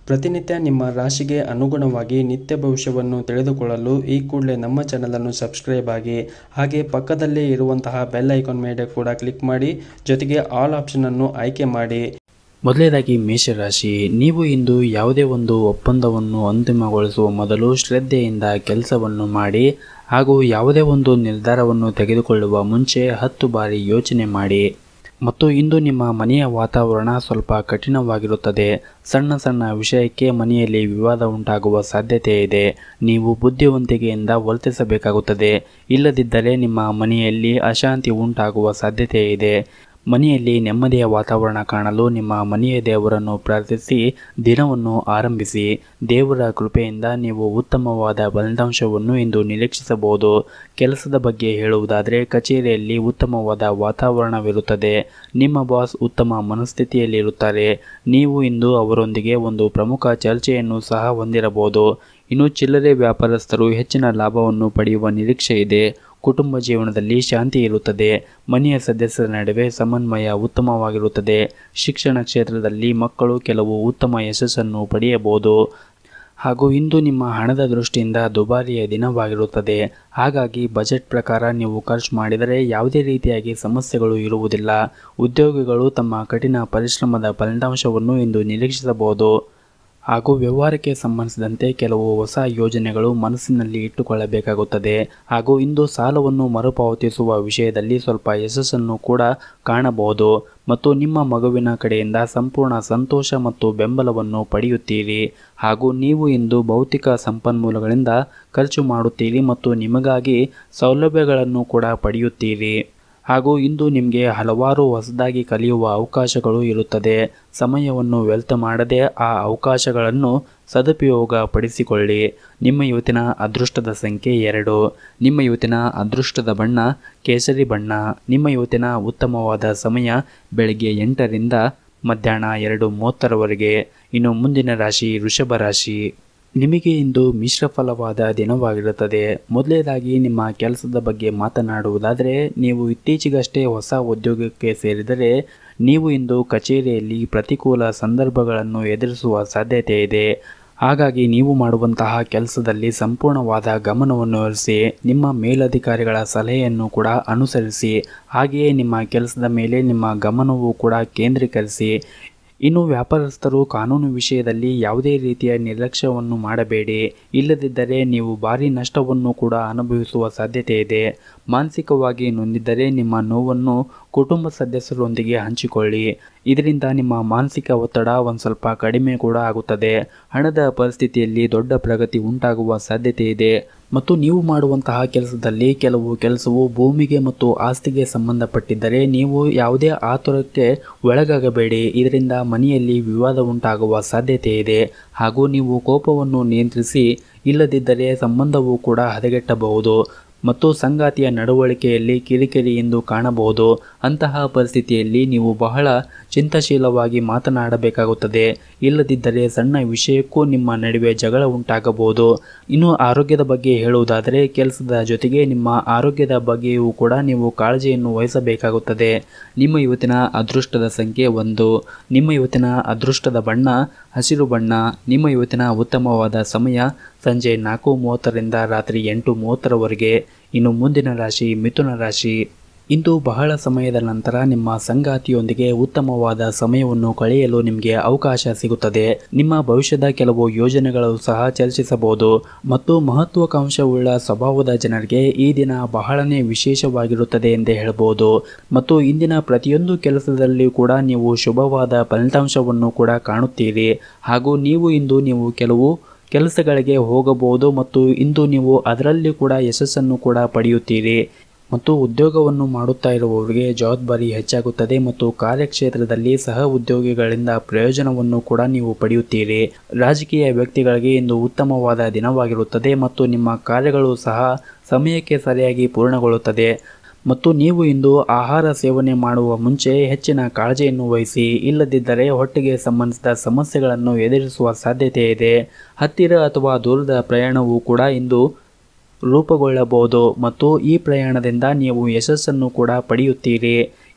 ಪ್ರತಿನಿತ್ಯ ನಿಮ್ಮ ರಾಶಿಗೆ ಅನುಗುಣವಾಗಿ ನಿತ್ಯ ಭವಿಷ್ಯವನ್ನು ತಿಳಿದುಕೊಳ್ಳಲು ಈ ಕೂಡಲೇ ನಮ್ಮ ಚಾನಲನ್ನು ಸಬ್ಸ್ಕ್ರೈಬ್ ಆಗಿ ಹಾಗೆ ಪಕ್ಕದಲ್ಲೇ ಇರುವಂತಹ ಬೆಲ್ ಐಕಾನ್ ಮೇಲೆ ಕೂಡ ಕ್ಲಿಕ್ ಮಾಡಿ ಜೊತೆಗೆ ಆಲ್ ಆಪ್ಷನನ್ನು ಆಯ್ಕೆ ಮಾಡಿ ಮೊದಲನೇದಾಗಿ ಮೇಷರಾಶಿ ನೀವು ಇಂದು ಯಾವುದೇ ಒಂದು ಒಪ್ಪಂದವನ್ನು ಅಂತಿಮಗೊಳಿಸುವ ಮೊದಲು ಶ್ರದ್ಧೆಯಿಂದ ಕೆಲಸವನ್ನು ಮಾಡಿ ಹಾಗೂ ಯಾವುದೇ ಒಂದು ನಿರ್ಧಾರವನ್ನು ತೆಗೆದುಕೊಳ್ಳುವ ಮುಂಚೆ ಹತ್ತು ಬಾರಿ ಯೋಚನೆ ಮಾಡಿ ಮತ್ತು ಇಂದು ನಿಮ್ಮ ಮನೆಯ ವಾತಾವರಣ ಸ್ವಲ್ಪ ಕಠಿಣವಾಗಿರುತ್ತದೆ ಸಣ್ಣ ಸಣ್ಣ ವಿಷಯಕ್ಕೆ ಮನೆಯಲ್ಲಿ ವಿವಾದ ಉಂಟಾಗುವ ಸಾಧ್ಯತೆ ಇದೆ ನೀವು ಬುದ್ಧಿವಂತಿಕೆಯಿಂದ ವರ್ತಿಸಬೇಕಾಗುತ್ತದೆ ಇಲ್ಲದಿದ್ದರೆ ನಿಮ್ಮ ಮನೆಯಲ್ಲಿ ಅಶಾಂತಿ ಉಂಟಾಗುವ ಸಾಧ್ಯತೆ ಇದೆ ಮನೆಯಲ್ಲಿ ನೆಮ್ಮದಿಯ ವಾತಾವರಣ ಕಾಣಲು ನಿಮ್ಮ ಮನೆಯ ದೇವರನ್ನು ಪ್ರಾರ್ಥಿಸಿ ದಿನವನ್ನು ಆರಂಭಿಸಿ ದೇವರ ಕೃಪೆಯಿಂದ ನೀವು ಉತ್ತಮವಾದ ಫಲಿತಾಂಶವನ್ನು ಇಂದು ನಿರೀಕ್ಷಿಸಬಹುದು ಕೆಲಸದ ಬಗ್ಗೆ ಹೇಳುವುದಾದರೆ ಕಚೇರಿಯಲ್ಲಿ ಉತ್ತಮವಾದ ವಾತಾವರಣವಿರುತ್ತದೆ ನಿಮ್ಮ ಬಾಸ್ ಉತ್ತಮ ಮನಸ್ಥಿತಿಯಲ್ಲಿರುತ್ತಾರೆ ನೀವು ಇಂದು ಅವರೊಂದಿಗೆ ಒಂದು ಪ್ರಮುಖ ಚರ್ಚೆಯನ್ನು ಸಹ ಹೊಂದಿರಬಹುದು ಇನ್ನು ಚಿಲ್ಲರೆ ವ್ಯಾಪಾರಸ್ಥರು ಹೆಚ್ಚಿನ ಲಾಭವನ್ನು ಪಡೆಯುವ ನಿರೀಕ್ಷೆ ಇದೆ ಕುಟುಂಬ ಜೀವನದಲ್ಲಿ ಶಾಂತಿ ಇರುತ್ತದೆ ಮನೆಯ ಸದಸ್ಯರ ನಡುವೆ ಸಮನ್ವಯ ಉತ್ತಮವಾಗಿರುತ್ತದೆ ಶಿಕ್ಷಣ ಕ್ಷೇತ್ರದಲ್ಲಿ ಮಕ್ಕಳು ಕೆಲವು ಉತ್ತಮ ಯಶಸ್ಸನ್ನು ಪಡೆಯಬಹುದು ಹಾಗೂ ಇಂದು ನಿಮ್ಮ ಹಣದ ದೃಷ್ಟಿಯಿಂದ ದುಬಾರಿಯ ದಿನವಾಗಿರುತ್ತದೆ ಹಾಗಾಗಿ ಬಜೆಟ್ ಪ್ರಕಾರ ನೀವು ಖರ್ಚು ಮಾಡಿದರೆ ಯಾವುದೇ ರೀತಿಯಾಗಿ ಸಮಸ್ಯೆಗಳು ಇರುವುದಿಲ್ಲ ಉದ್ಯೋಗಿಗಳು ತಮ್ಮ ಕಠಿಣ ಪರಿಶ್ರಮದ ಫಲಿತಾಂಶವನ್ನು ಇಂದು ನಿರೀಕ್ಷಿಸಬಹುದು ಹಾಗೂ ವ್ಯವಹಾರಕ್ಕೆ ಸಂಬಂಧಿಸಿದಂತೆ ಕೆಲವು ಹೊಸ ಯೋಜನೆಗಳು ಮನಸ್ಸಿನಲ್ಲಿ ಇಟ್ಟುಕೊಳ್ಳಬೇಕಾಗುತ್ತದೆ ಹಾಗೂ ಇಂದು ಸಾಲವನ್ನು ಮರುಪಾವತಿಸುವ ವಿಷಯದಲ್ಲಿ ಸ್ವಲ್ಪ ಯಶಸ್ಸನ್ನು ಕೂಡ ಕಾಣಬಹುದು ಮತ್ತು ನಿಮ್ಮ ಮಗುವಿನ ಕಡೆಯಿಂದ ಸಂಪೂರ್ಣ ಸಂತೋಷ ಮತ್ತು ಬೆಂಬಲವನ್ನು ಪಡೆಯುತ್ತೀರಿ ಹಾಗೂ ನೀವು ಇಂದು ಭೌತಿಕ ಸಂಪನ್ಮೂಲಗಳಿಂದ ಖರ್ಚು ಮಾಡುತ್ತೀರಿ ಮತ್ತು ನಿಮಗಾಗಿ ಸೌಲಭ್ಯಗಳನ್ನು ಕೂಡ ಪಡೆಯುತ್ತೀರಿ ಹಾಗೂ ಇಂದು ನಿಮಗೆ ಹಲವಾರು ಹೊಸದಾಗಿ ಕಲಿಯುವ ಅವಕಾಶಗಳು ಇರುತ್ತದೆ ಸಮಯವನ್ನು ವ್ಯರ್ಥ ಮಾಡದೆ ಆ ಅವಕಾಶಗಳನ್ನು ಸದುಪಯೋಗ ಪಡಿಸಿಕೊಳ್ಳಿ ನಿಮ್ಮ ಇವತ್ತಿನ ಅದೃಷ್ಟದ ಸಂಖ್ಯೆ ಎರಡು ನಿಮ್ಮ ಇವತ್ತಿನ ಅದೃಷ್ಟದ ಬಣ್ಣ ಕೇಸರಿ ಬಣ್ಣ ನಿಮ್ಮ ಇವತ್ತಿನ ಉತ್ತಮವಾದ ಸಮಯ ಬೆಳಗ್ಗೆ ಎಂಟರಿಂದ ಮಧ್ಯಾಹ್ನ ಎರಡು ಮೂವತ್ತರವರೆಗೆ ಇನ್ನು ಮುಂದಿನ ರಾಶಿ ವೃಷಭ ರಾಶಿ ನಿಮಗೆ ಇಂದು ಮಿಶ್ರ ಫಲವಾದ ದಿನವಾಗಿರುತ್ತದೆ ಮೊದಲನೇದಾಗಿ ನಿಮ್ಮ ಕೆಲಸದ ಬಗ್ಗೆ ಮಾತನಾಡುವುದಾದರೆ ನೀವು ಇತ್ತೀಚೆಗಷ್ಟೇ ಹೊಸ ಉದ್ಯೋಗಕ್ಕೆ ಸೇರಿದರೆ ನೀವು ಇಂದು ಕಚೇರಿಯಲ್ಲಿ ಪ್ರತಿಕೂಲ ಸಂದರ್ಭಗಳನ್ನು ಎದುರಿಸುವ ಸಾಧ್ಯತೆ ಇದೆ ಹಾಗಾಗಿ ನೀವು ಮಾಡುವಂತಹ ಕೆಲಸದಲ್ಲಿ ಸಂಪೂರ್ಣವಾದ ಗಮನವನ್ನು ಹರಿಸಿ ನಿಮ್ಮ ಮೇಲಧಿಕಾರಿಗಳ ಸಲಹೆಯನ್ನು ಕೂಡ ಅನುಸರಿಸಿ ಹಾಗೆಯೇ ನಿಮ್ಮ ಕೆಲಸದ ಮೇಲೆ ನಿಮ್ಮ ಗಮನವು ಕೂಡ ಕೇಂದ್ರೀಕರಿಸಿ ಇನ್ನು ವ್ಯಾಪಾರಸ್ಥರು ಕಾನೂನು ವಿಷಯದಲ್ಲಿ ಯಾವುದೇ ರೀತಿಯ ನಿರ್ಲಕ್ಷ್ಯವನ್ನು ಮಾಡಬೇಡಿ ಇಲ್ಲದಿದ್ದರೆ ನೀವು ಭಾರಿ ನಷ್ಟವನ್ನು ಕೂಡ ಅನುಭವಿಸುವ ಸಾಧ್ಯತೆ ಇದೆ ಮಾನಸಿಕವಾಗಿ ನೊಂದಿದ್ದರೆ ನಿಮ್ಮ ನೋವನ್ನು ಕುಟುಂಬ ಸದಸ್ಯರೊಂದಿಗೆ ಹಂಚಿಕೊಳ್ಳಿ ಇದರಿಂದ ನಿಮ್ಮ ಮಾನಸಿಕ ಒತ್ತಡ ಒಂದು ಸ್ವಲ್ಪ ಕಡಿಮೆ ಕೂಡ ಆಗುತ್ತದೆ ಹಣದ ಪರಿಸ್ಥಿತಿಯಲ್ಲಿ ದೊಡ್ಡ ಪ್ರಗತಿ ಉಂಟಾಗುವ ಸಾಧ್ಯತೆ ಇದೆ ಮತ್ತು ನೀವು ಮಾಡುವಂತಹ ಕೆಲಸದಲ್ಲಿ ಕೆಲವು ಕೆಲಸವು ಭೂಮಿಗೆ ಮತ್ತು ಆಸ್ತಿಗೆ ಸಂಬಂಧಪಟ್ಟಿದ್ದರೆ ನೀವು ಯಾವುದೇ ಆತುರಕ್ಕೆ ಒಳಗಾಗಬೇಡಿ ಇದರಿಂದ ಮನೆಯಲ್ಲಿ ವಿವಾದ ಉಂಟಾಗುವ ಸಾಧ್ಯತೆ ಇದೆ ಹಾಗೂ ನೀವು ಕೋಪವನ್ನು ನಿಯಂತ್ರಿಸಿ ಇಲ್ಲದಿದ್ದರೆ ಸಂಬಂಧವು ಕೂಡ ಹದಗೆಟ್ಟಬಹುದು ಮತ್ತು ಸಂಗಾತಿಯ ನಡವಳಿಕೆಯಲ್ಲಿ ಕಿರಿಕಿರಿ ಎಂದು ಕಾಣಬಹುದು ಅಂತಹ ಪರಿಸ್ಥಿತಿಯಲ್ಲಿ ನೀವು ಬಹಳ ಚಿಂತಾಶೀಲವಾಗಿ ಮಾತನಾಡಬೇಕಾಗುತ್ತದೆ ಇಲ್ಲದಿದ್ದರೆ ಸಣ್ಣ ವಿಷಯಕ್ಕೂ ನಿಮ್ಮ ನಡುವೆ ಜಗಳ ಉಂಟಾಗಬಹುದು ಇನ್ನು ಆರೋಗ್ಯದ ಬಗ್ಗೆ ಹೇಳುವುದಾದರೆ ಕೆಲಸದ ಜೊತೆಗೆ ನಿಮ್ಮ ಆರೋಗ್ಯದ ಬಗ್ಗೆಯೂ ಕೂಡ ನೀವು ಕಾಳಜಿಯನ್ನು ವಹಿಸಬೇಕಾಗುತ್ತದೆ ನಿಮ್ಮ ಇವತ್ತಿನ ಅದೃಷ್ಟದ ಸಂಖ್ಯೆ ಒಂದು ನಿಮ್ಮ ಇವತ್ತಿನ ಅದೃಷ್ಟದ ಬಣ್ಣ ಹಸಿರು ಬಣ್ಣ ನಿಮ್ಮ ಇವತ್ತಿನ ಉತ್ತಮವಾದ ಸಮಯ ಸಂಜೆ ನಾಲ್ಕು ಮೂವತ್ತರಿಂದ ರಾತ್ರಿ ಎಂಟು ಮೂವತ್ತರವರೆಗೆ ಇನ್ನು ಮುಂದಿನ ರಾಶಿ ಮಿಥುನ ರಾಶಿ ಇಂದು ಬಹಳ ಸಮಯದ ನಂತರ ನಿಮ್ಮ ಸಂಗಾತಿಯೊಂದಿಗೆ ಉತ್ತಮವಾದ ಸಮಯವನ್ನು ಕಳೆಯಲು ನಿಮಗೆ ಅವಕಾಶ ಸಿಗುತ್ತದೆ ನಿಮ್ಮ ಭವಿಷ್ಯದ ಕೆಲವು ಯೋಜನೆಗಳು ಸಹ ಚರ್ಚಿಸಬಹುದು ಮತ್ತು ಮಹತ್ವಾಕಾಂಕ್ಷವುಳ್ಳ ಸ್ವಭಾವದ ಜನರಿಗೆ ಈ ದಿನ ಬಹಳನೇ ವಿಶೇಷವಾಗಿರುತ್ತದೆ ಎಂದೇ ಹೇಳಬಹುದು ಮತ್ತು ಇಂದಿನ ಪ್ರತಿಯೊಂದು ಕೆಲಸದಲ್ಲಿಯೂ ಕೂಡ ನೀವು ಶುಭವಾದ ಫಲಿತಾಂಶವನ್ನು ಕೂಡ ಕಾಣುತ್ತೀರಿ ಹಾಗೂ ನೀವು ಇಂದು ನೀವು ಕೆಲವು ಕೆಲಸಗಳಿಗೆ ಹೋಗಬಹುದು ಮತ್ತು ಇಂದು ನೀವು ಅದರಲ್ಲಿ ಕೂಡ ಯಶಸ್ಸನ್ನು ಕೂಡ ಪಡೆಯುತ್ತೀರಿ ಮತ್ತು ಉದ್ಯೋಗವನ್ನು ಮಾಡುತ್ತಾ ಇರುವವರಿಗೆ ಜವಾಬ್ದಾರಿ ಹೆಚ್ಚಾಗುತ್ತದೆ ಮತ್ತು ಕಾರ್ಯಕ್ಷೇತ್ರದಲ್ಲಿ ಸಹ ಉದ್ಯೋಗಿಗಳಿಂದ ಪ್ರಯೋಜನವನ್ನು ಕೂಡ ನೀವು ಪಡೆಯುತ್ತೀರಿ ರಾಜಕೀಯ ವ್ಯಕ್ತಿಗಳಿಗೆ ಇಂದು ಉತ್ತಮವಾದ ದಿನವಾಗಿರುತ್ತದೆ ಮತ್ತು ನಿಮ್ಮ ಕಾರ್ಯಗಳು ಸಹ ಸಮಯಕ್ಕೆ ಸರಿಯಾಗಿ ಪೂರ್ಣಗೊಳ್ಳುತ್ತದೆ ಮತ್ತು ನೀವು ಇಂದು ಆಹಾರ ಸೇವನೆ ಮಾಡುವ ಮುಂಚೆ ಹೆಚ್ಚಿನ ಕಾಳಜಿಯನ್ನು ವಹಿಸಿ ಇಲ್ಲದಿದ್ದರೆ ಹೊಟ್ಟೆಗೆ ಸಂಬಂಧಿಸಿದ ಸಮಸ್ಯೆಗಳನ್ನು ಎದುರಿಸುವ ಸಾಧ್ಯತೆ ಇದೆ ಹತ್ತಿರ ಅಥವಾ ದೂರದ ಪ್ರಯಾಣವೂ ಕೂಡ ಇಂದು ರೂಪುಗೊಳ್ಳಬಹುದು ಮತ್ತು ಈ ಪ್ರಯಾಣದಿಂದ ನೀವು ಯಶಸ್ಸನ್ನು ಕೂಡ ಪಡೆಯುತ್ತೀರಿ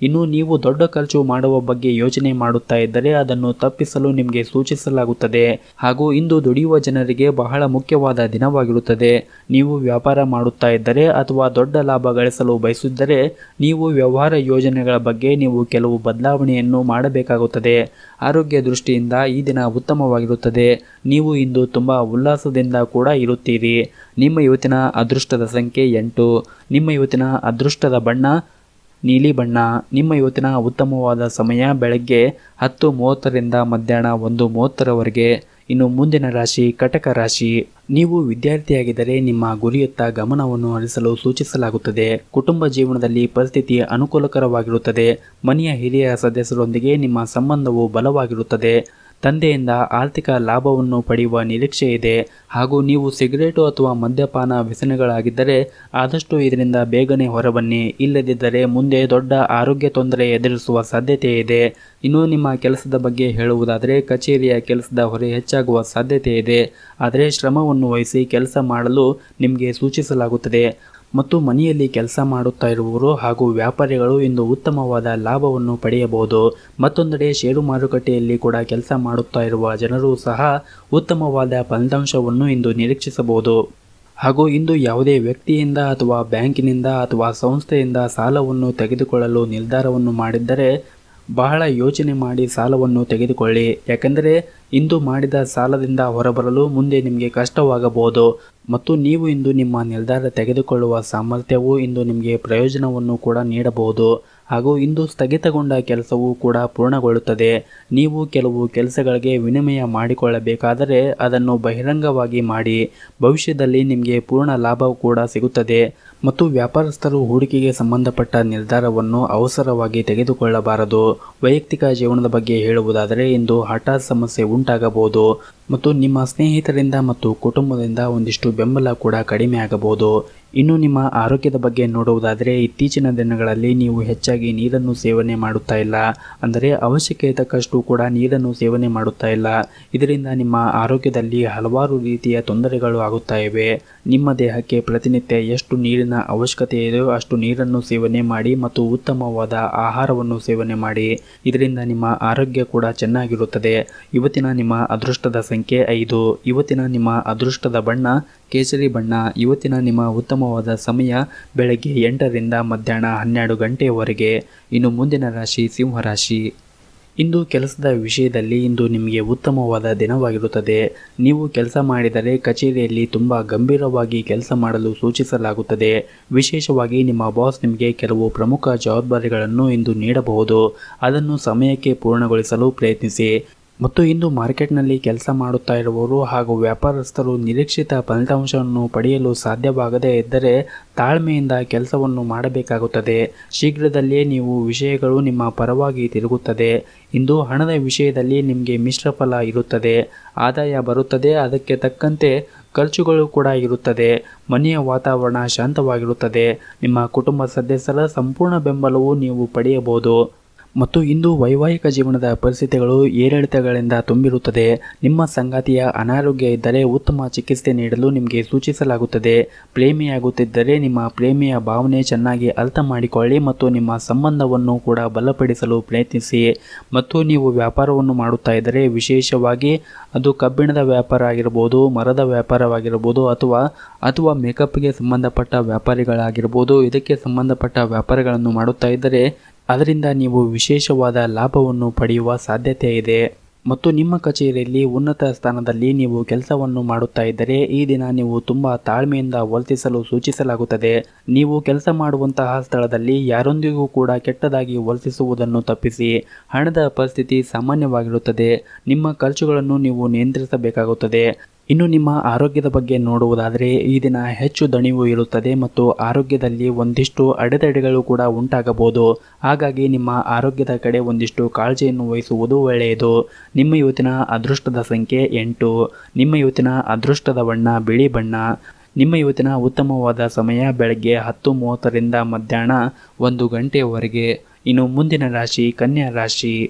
ಇನ್ನು ನೀವು ದೊಡ್ಡ ಖರ್ಚು ಮಾಡುವ ಬಗ್ಗೆ ಯೋಚನೆ ಮಾಡುತ್ತಾ ಇದ್ದರೆ ಅದನ್ನು ತಪ್ಪಿಸಲು ನಿಮಗೆ ಸೂಚಿಸಲಾಗುತ್ತದೆ ಹಾಗೂ ಇಂದು ದುಡಿಯುವ ಜನರಿಗೆ ಬಹಳ ಮುಖ್ಯವಾದ ದಿನವಾಗಿರುತ್ತದೆ ನೀವು ವ್ಯಾಪಾರ ಮಾಡುತ್ತಾ ಇದ್ದರೆ ಅಥವಾ ದೊಡ್ಡ ಲಾಭ ಗಳಿಸಲು ಬಯಸಿದ್ದರೆ ನೀವು ವ್ಯವಹಾರ ಯೋಜನೆಗಳ ಬಗ್ಗೆ ನೀವು ಕೆಲವು ಬದಲಾವಣೆಯನ್ನು ಮಾಡಬೇಕಾಗುತ್ತದೆ ಆರೋಗ್ಯ ದೃಷ್ಟಿಯಿಂದ ಈ ದಿನ ಉತ್ತಮವಾಗಿರುತ್ತದೆ ನೀವು ಇಂದು ತುಂಬ ಉಲ್ಲಾಸದಿಂದ ಕೂಡ ಇರುತ್ತೀರಿ ನಿಮ್ಮ ಇವತ್ತಿನ ಅದೃಷ್ಟದ ಸಂಖ್ಯೆ ಎಂಟು ನಿಮ್ಮ ಇವತ್ತಿನ ಅದೃಷ್ಟದ ಬಣ್ಣ ನೀಲಿ ಬಣ್ಣ ನಿಮ್ಮ ಇವತ್ತಿನ ಉತ್ತಮವಾದ ಸಮಯ ಬೆಳಗ್ಗೆ ಹತ್ತು ಮೂವತ್ತರಿಂದ ಮಧ್ಯಾಹ್ನ ಒಂದು ಮೂವತ್ತರವರೆಗೆ ಇನ್ನು ಮುಂದಿನ ರಾಶಿ ಕಟಕ ರಾಶಿ ನೀವು ವಿದ್ಯಾರ್ಥಿಯಾಗಿದ್ದರೆ ನಿಮ್ಮ ಗುರಿಯತ್ತ ಗಮನವನ್ನು ಹರಿಸಲು ಸೂಚಿಸಲಾಗುತ್ತದೆ ಕುಟುಂಬ ಜೀವನದಲ್ಲಿ ಪರಿಸ್ಥಿತಿ ಅನುಕೂಲಕರವಾಗಿರುತ್ತದೆ ಮನೆಯ ಹಿರಿಯ ಸದಸ್ಯರೊಂದಿಗೆ ನಿಮ್ಮ ಸಂಬಂಧವು ಬಲವಾಗಿರುತ್ತದೆ ತಂದೆಯಿಂದ ಆರ್ಥಿಕ ಲಾಭವನ್ನು ಪಡೆಯುವ ನಿರೀಕ್ಷೆ ಇದೆ ಹಾಗೂ ನೀವು ಸಿಗರೇಟು ಅಥವಾ ಮದ್ಯಪಾನ ವ್ಯಸನಗಳಾಗಿದ್ದರೆ ಆದಷ್ಟು ಇದರಿಂದ ಬೇಗನೆ ಹೊರಬನ್ನಿ ಇಲ್ಲದಿದ್ದರೆ ಮುಂದೆ ದೊಡ್ಡ ಆರೋಗ್ಯ ತೊಂದರೆ ಎದುರಿಸುವ ಸಾಧ್ಯತೆ ಇದೆ ಇನ್ನು ನಿಮ್ಮ ಕೆಲಸದ ಬಗ್ಗೆ ಹೇಳುವುದಾದರೆ ಕಚೇರಿಯ ಕೆಲಸದ ಹೊರೆ ಹೆಚ್ಚಾಗುವ ಸಾಧ್ಯತೆ ಇದೆ ಆದರೆ ಶ್ರಮವನ್ನು ವಹಿಸಿ ಕೆಲಸ ಮಾಡಲು ನಿಮಗೆ ಸೂಚಿಸಲಾಗುತ್ತದೆ ಮತ್ತು ಮನೆಯಲ್ಲಿ ಕೆಲಸ ಮಾಡುತ್ತಾ ಇರುವವರು ಹಾಗೂ ವ್ಯಾಪಾರಿಗಳು ಇಂದು ಉತ್ತಮವಾದ ಲಾಭವನ್ನು ಪಡೆಯಬಹುದು ಮತ್ತೊಂದೆಡೆ ಷೇರು ಮಾರುಕಟ್ಟೆಯಲ್ಲಿ ಕೂಡ ಕೆಲಸ ಮಾಡುತ್ತಾ ಇರುವ ಜನರು ಸಹ ಉತ್ತಮವಾದ ಫಲಿತಾಂಶವನ್ನು ಇಂದು ನಿರೀಕ್ಷಿಸಬಹುದು ಹಾಗೂ ಇಂದು ಯಾವುದೇ ವ್ಯಕ್ತಿಯಿಂದ ಅಥವಾ ಬ್ಯಾಂಕಿನಿಂದ ಅಥವಾ ಸಂಸ್ಥೆಯಿಂದ ಸಾಲವನ್ನು ತೆಗೆದುಕೊಳ್ಳಲು ನಿರ್ಧಾರವನ್ನು ಮಾಡಿದ್ದರೆ ಬಹಳ ಯೋಚನೆ ಮಾಡಿ ಸಾಲವನ್ನು ತೆಗೆದುಕೊಳ್ಳಿ ಯಾಕೆಂದರೆ ಇಂದು ಮಾಡಿದ ಸಾಲದಿಂದ ಹೊರಬರಲು ಮುಂದೆ ನಿಮಗೆ ಕಷ್ಟವಾಗಬಹುದು ಮತ್ತು ನೀವು ಇಂದು ನಿಮ್ಮ ನಿರ್ಧಾರ ತೆಗೆದುಕೊಳ್ಳುವ ಸಾಮರ್ಥ್ಯವು ಇಂದು ನಿಮಗೆ ಪ್ರಯೋಜನವನ್ನು ಕೂಡ ನೀಡಬಹುದು ಹಾಗೂ ಇಂದು ಸ್ಥಗಿತಗೊಂಡ ಕೆಲಸವು ಕೂಡ ಪೂರ್ಣಗೊಳ್ಳುತ್ತದೆ ನೀವು ಕೆಲವು ಕೆಲಸಗಳಿಗೆ ವಿನಿಮಯ ಮಾಡಿಕೊಳ್ಳಬೇಕಾದರೆ ಅದನ್ನು ಬಹಿರಂಗವಾಗಿ ಮಾಡಿ ಭವಿಷ್ಯದಲ್ಲಿ ನಿಮಗೆ ಪೂರ್ಣ ಲಾಭ ಕೂಡ ಸಿಗುತ್ತದೆ ಮತ್ತು ವ್ಯಾಪಾರಸ್ಥರು ಹೂಡಿಕೆಗೆ ಸಂಬಂಧಪಟ್ಟ ನಿರ್ಧಾರವನ್ನು ಅವಸರವಾಗಿ ತೆಗೆದುಕೊಳ್ಳಬಾರದು ವೈಯಕ್ತಿಕ ಜೀವನದ ಬಗ್ಗೆ ಹೇಳುವುದಾದರೆ ಇಂದು ಹಠಾತ್ ಸಮಸ್ಯೆ ಉಂಟಾಗಬಹುದು ಮತ್ತು ನಿಮ್ಮ ಸ್ನೇಹಿತರಿಂದ ಮತ್ತು ಕುಟುಂಬದಿಂದ ಒಂದಿಷ್ಟು ಬೆಂಬಲ ಕೂಡ ಕಡಿಮೆ ಆಗಬಹುದು ಇನ್ನು ನಿಮ್ಮ ಆರೋಗ್ಯದ ಬಗ್ಗೆ ನೋಡುವುದಾದರೆ ಇತ್ತೀಚಿನ ದಿನಗಳಲ್ಲಿ ನೀವು ಹೆಚ್ಚಾಗಿ ನೀರನ್ನು ಸೇವನೆ ಮಾಡುತ್ತಾ ಇಲ್ಲ ಅಂದರೆ ಅವಶ್ಯಕತೆ ತಕ್ಕಷ್ಟು ಕೂಡ ನೀರನ್ನು ಸೇವನೆ ಮಾಡುತ್ತಾ ಇಲ್ಲ ಇದರಿಂದ ನಿಮ್ಮ ಆರೋಗ್ಯದಲ್ಲಿ ಹಲವಾರು ರೀತಿಯ ತೊಂದರೆಗಳು ಆಗುತ್ತಾ ಇವೆ ನಿಮ್ಮ ದೇಹಕ್ಕೆ ಪ್ರತಿನಿತ್ಯ ಎಷ್ಟು ನೀರಿನ ಅವಶ್ಯಕತೆ ಇದೆಯೋ ಅಷ್ಟು ನೀರನ್ನು ಸೇವನೆ ಮಾಡಿ ಮತ್ತು ಉತ್ತಮವಾದ ಆಹಾರವನ್ನು ಸೇವನೆ ಮಾಡಿ ಇದರಿಂದ ನಿಮ್ಮ ಆರೋಗ್ಯ ಕೂಡ ಚೆನ್ನಾಗಿರುತ್ತದೆ ಇವತ್ತಿನ ನಿಮ್ಮ ಅದೃಷ್ಟದ ಸಂಖ್ಯೆ ಐದು ಇವತ್ತಿನ ನಿಮ್ಮ ಅದೃಷ್ಟದ ಬಣ್ಣ ಕೇಸರಿ ಬಣ್ಣ ಇವತ್ತಿನ ನಿಮ್ಮ ಉತ್ತಮವಾದ ಸಮಯ ಬೆಳಗ್ಗೆ ಎಂಟರಿಂದ ಮಧ್ಯಾಹ್ನ ಹನ್ನೆರಡು ಗಂಟೆಯವರೆಗೆ ಇನ್ನು ಮುಂದಿನ ರಾಶಿ ಸಿಂಹರಾಶಿ ಇಂದು ಕೆಲಸದ ವಿಷಯದಲ್ಲಿ ಇಂದು ನಿಮಗೆ ಉತ್ತಮವಾದ ದಿನವಾಗಿರುತ್ತದೆ ನೀವು ಕೆಲಸ ಮಾಡಿದರೆ ಕಚೇರಿಯಲ್ಲಿ ತುಂಬ ಗಂಭೀರವಾಗಿ ಕೆಲಸ ಮಾಡಲು ಸೂಚಿಸಲಾಗುತ್ತದೆ ವಿಶೇಷವಾಗಿ ನಿಮ್ಮ ಬಾಸ್ ನಿಮಗೆ ಕೆಲವು ಪ್ರಮುಖ ಜವಾಬ್ದಾರಿಗಳನ್ನು ಇಂದು ನೀಡಬಹುದು ಅದನ್ನು ಸಮಯಕ್ಕೆ ಪೂರ್ಣಗೊಳಿಸಲು ಪ್ರಯತ್ನಿಸಿ ಮತ್ತು ಇಂದು ಮಾರ್ಕೆಟ್ನಲ್ಲಿ ಕೆಲಸ ಮಾಡುತ್ತಾ ಇರುವವರು ಹಾಗೂ ವ್ಯಾಪಾರಸ್ಥರು ನಿರೀಕ್ಷಿತ ಫಲಿತಾಂಶವನ್ನು ಪಡೆಯಲು ಸಾಧ್ಯವಾಗದೇ ಇದ್ದರೆ ತಾಳ್ಮೆಯಿಂದ ಕೆಲಸವನ್ನು ಮಾಡಬೇಕಾಗುತ್ತದೆ ಶೀಘ್ರದಲ್ಲಿಯೇ ನೀವು ವಿಷಯಗಳು ನಿಮ್ಮ ಪರವಾಗಿ ತಿರುಗುತ್ತದೆ ಇಂದು ಹಣದ ವಿಷಯದಲ್ಲಿ ನಿಮಗೆ ಮಿಶ್ರ ಫಲ ಇರುತ್ತದೆ ಆದಾಯ ಬರುತ್ತದೆ ಅದಕ್ಕೆ ತಕ್ಕಂತೆ ಖರ್ಚುಗಳು ಕೂಡ ಇರುತ್ತದೆ ಮನೆಯ ವಾತಾವರಣ ಶಾಂತವಾಗಿರುತ್ತದೆ ನಿಮ್ಮ ಕುಟುಂಬ ಸದಸ್ಯರ ಸಂಪೂರ್ಣ ಬೆಂಬಲವು ನೀವು ಪಡೆಯಬಹುದು ಮತ್ತು ಇಂದು ವೈವಾಹಿಕ ಜೀವನದ ಪರಿಸ್ಥಿತಿಗಳು ಏರಿಳಿತಗಳಿಂದ ತುಂಬಿರುತ್ತದೆ ನಿಮ್ಮ ಸಂಗಾತಿಯ ಅನಾರೋಗ್ಯ ಇದ್ದರೆ ಉತ್ತಮ ಚಿಕಿತ್ಸೆ ನೀಡಲು ನಿಮಗೆ ಸೂಚಿಸಲಾಗುತ್ತದೆ ಪ್ರೇಮಿಯಾಗುತ್ತಿದ್ದರೆ ನಿಮ್ಮ ಪ್ರೇಮಿಯ ಭಾವನೆ ಚೆನ್ನಾಗಿ ಅರ್ಥ ಮಾಡಿಕೊಳ್ಳಿ ಮತ್ತು ನಿಮ್ಮ ಸಂಬಂಧವನ್ನು ಕೂಡ ಬಲಪಡಿಸಲು ಪ್ರಯತ್ನಿಸಿ ಮತ್ತು ನೀವು ವ್ಯಾಪಾರವನ್ನು ಮಾಡುತ್ತಾ ಇದ್ದರೆ ವಿಶೇಷವಾಗಿ ಅದು ಕಬ್ಬಿಣದ ವ್ಯಾಪಾರ ಆಗಿರ್ಬೋದು ಮರದ ವ್ಯಾಪಾರವಾಗಿರ್ಬೋದು ಅಥವಾ ಅಥವಾ ಮೇಕಪ್ಗೆ ಸಂಬಂಧಪಟ್ಟ ವ್ಯಾಪಾರಿಗಳಾಗಿರ್ಬೋದು ಇದಕ್ಕೆ ಸಂಬಂಧಪಟ್ಟ ವ್ಯಾಪಾರಗಳನ್ನು ಮಾಡುತ್ತಾ ಇದ್ದರೆ ಅದರಿಂದ ನೀವು ವಿಶೇಷವಾದ ಲಾಭವನ್ನು ಪಡೆಯುವ ಸಾಧ್ಯತೆ ಇದೆ ಮತ್ತು ನಿಮ್ಮ ಕಚೇರಿಯಲ್ಲಿ ಉನ್ನತ ಸ್ಥಾನದಲ್ಲಿ ನೀವು ಕೆಲಸವನ್ನು ಮಾಡುತ್ತಾ ಇದ್ದರೆ ಈ ದಿನ ನೀವು ತುಂಬ ತಾಳ್ಮೆಯಿಂದ ವರ್ತಿಸಲು ಸೂಚಿಸಲಾಗುತ್ತದೆ ನೀವು ಕೆಲಸ ಮಾಡುವಂತಹ ಸ್ಥಳದಲ್ಲಿ ಯಾರೊಂದಿಗೂ ಕೂಡ ಕೆಟ್ಟದಾಗಿ ವರ್ತಿಸುವುದನ್ನು ತಪ್ಪಿಸಿ ಹಣದ ಪರಿಸ್ಥಿತಿ ಸಾಮಾನ್ಯವಾಗಿರುತ್ತದೆ ನಿಮ್ಮ ಖರ್ಚುಗಳನ್ನು ನೀವು ನಿಯಂತ್ರಿಸಬೇಕಾಗುತ್ತದೆ ಇನ್ನು ನಿಮ್ಮ ಆರೋಗ್ಯದ ಬಗ್ಗೆ ನೋಡುವುದಾದರೆ ಈ ದಿನ ಹೆಚ್ಚು ದಣಿವು ಇರುತ್ತದೆ ಮತ್ತು ಆರೋಗ್ಯದಲ್ಲಿ ಒಂದಿಷ್ಟು ಅಡೆತಡೆಗಳು ಕೂಡ ಉಂಟಾಗಬಹುದು ಹಾಗಾಗಿ ನಿಮ್ಮ ಆರೋಗ್ಯದ ಕಡೆ ಒಂದಿಷ್ಟು ಕಾಳಜಿಯನ್ನು ವಹಿಸುವುದು ಒಳ್ಳೆಯದು ನಿಮ್ಮ ಇವತ್ತಿನ ಅದೃಷ್ಟದ ಸಂಖ್ಯೆ ಎಂಟು ನಿಮ್ಮ ಇವತ್ತಿನ ಅದೃಷ್ಟದ ಬಣ್ಣ ಬಿಳಿ ಬಣ್ಣ ನಿಮ್ಮ ಇವತ್ತಿನ ಉತ್ತಮವಾದ ಸಮಯ ಬೆಳಗ್ಗೆ ಹತ್ತು ಮೂವತ್ತರಿಂದ ಮಧ್ಯಾಹ್ನ ಒಂದು ಗಂಟೆಯವರೆಗೆ ಇನ್ನು ಮುಂದಿನ ರಾಶಿ ಕನ್ಯಾ ರಾಶಿ